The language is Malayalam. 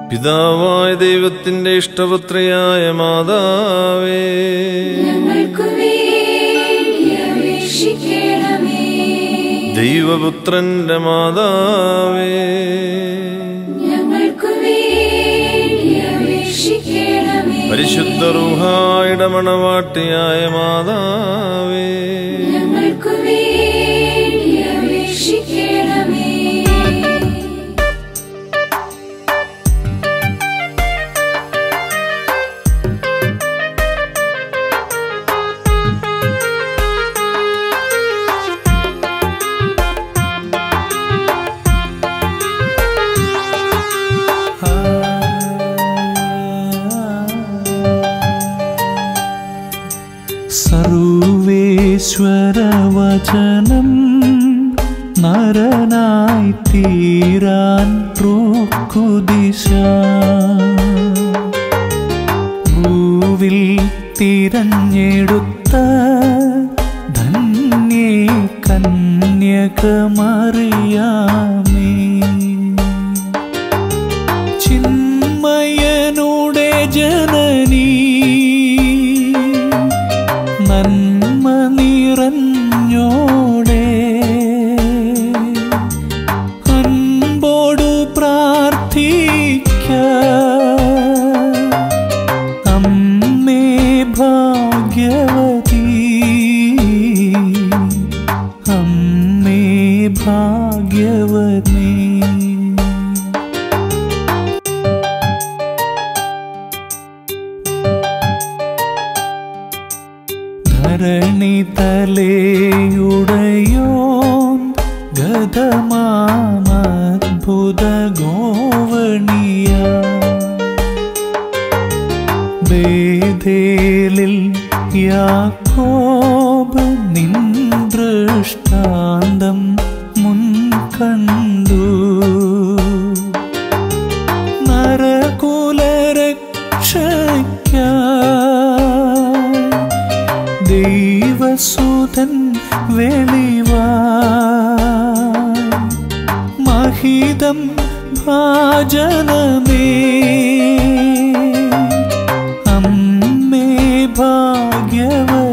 പിതാവായ ദൈവത്തിന്റെ ഇഷ്ടപുത്രിയായ മാതാവേ ഞങ്ങൾക്കു വേണ്ടി അപേക്ഷിക്കണമേ ദൈവപുത്രന്റെ മാതാവേ ഞങ്ങൾക്കു വേണ്ടി അപേക്ഷിക്കണമേ പരിശുദ്ധ റൂഹായുടെ മണവാട്ടിയായ മാതാവേ ഞങ്ങൾക്കു വേണ്ടി അപേക്ഷിക്കണമേ സർവേശ്വരവചനം നരനായി തീരാൻ പ്രോക്കുദിശ ഭൂവിൽ തിരഞ്ഞെടുത്ത ധന്യേ കന്യകമറിയാമേ ചിന്മയനുടെ ജനനീ നന്മ നിറഞ്ഞോടെ അൻപോടു പ്രാർത്ഥിക്ക അമ്മേ ഭാഗ്യവതി അമ്മേ ഭാഗ്യവതി ധരണി തലയുടയോൻ ഗതമാമദ്ഭുത ഗോവണിയ ബേദേലിൽ യാക്കോബ് നിൻ ദൃഷ്ടാന്തം മുൻകണ്ടു നരകുലരക്ഷയ്ക്ക ദൈവസുതൻ വെളിവാ മഹിതം ഭാജനമേ അമ്മേ ഭാഗ്യവതി